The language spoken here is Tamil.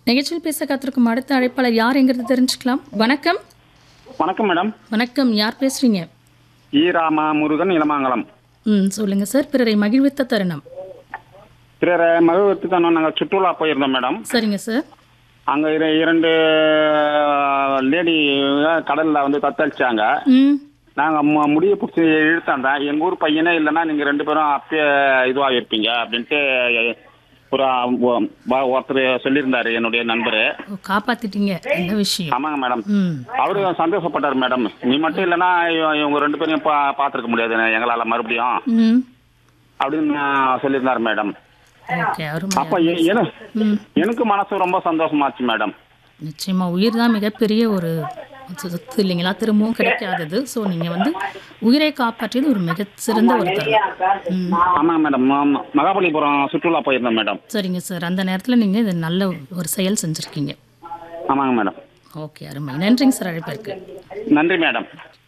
நிகழ்ச்சியில் பேச காத்திருக்கும் அடுத்த அழைப்பாளர் யாருங்கிறது தெரிஞ்சுக்கலாம் வணக்கம் வணக்கம் மேடம் வணக்கம் யார் பேசுறீங்க ஈ ராமா முருகன் இளமாங்கலம் ம் சொல்லுங்க சார் பிறரை மகிழ்வித்த தருணம் பிறர் மகிழ்வுக்கு நாங்கள் சுற்றுலா போயிருந்தோம் மேடம் சரிங்க சார் அங்கே இரு இரண்டு லேடி கடலில் வந்து தத்தளிச்சாங்க ம் நாங்கள் முடியை பிடிச்சி இழுத்தாண்டேன் எங்கள் ஊர் பையனே இல்லைன்னா நீங்கள் ரெண்டு பேரும் அப்பயே இதுவாக இருப்பீங்க அப்படின்ட்டு ஒரு ஒ- வ- ஒருத்தர் சொல்லியிருந்தாரு என்னுடைய நண்பர் ஓ, காப்பாத்திட்டீங்க என்ன விஷயம் ஆமாங்க மேடம் ம் அவரு சந்தோஷப்பட்டார் மேடம் நீ மட்டும் இல்லைன்னா இவ- இவங்க ரெண்டு பேரையும் பா பார்த்துருக்க முடியாது எங்களால் மறுபடியும் ம் அப்படின்னு சொல்லியிருந்தார் மேடம் ஓகே அப்ப அருமை எ- என- எனக்கு மனசு ரொம்ப சந்தோஷமாச்சு மேடம் நிச்சயமா உயிர் தான் மிகப்பெரிய ஒரு சொத்து இல்லைங்களா திரும்பவும் கிடைக்காதது ஸோ நீங்கள் வந்து உயிரை காப்பாற்றியது ஒரு மிகச்சிறந்த ஒரு தருணம் ம் ஆமாங்க மேடம் ம- மகாபலிபுரம் சுற்றுலா போயிருந்தோம் மேடம் சரிங்க சார் அந்த நேரத்தில் நீங்கள் இது நல்ல ஒரு செயல் செஞ்சுருக்கீங்க ஆமாங்க மேடம் ஓகே அருமை நன்றிங்க சார் அழைப்பிற்கு நன்றி மேடம்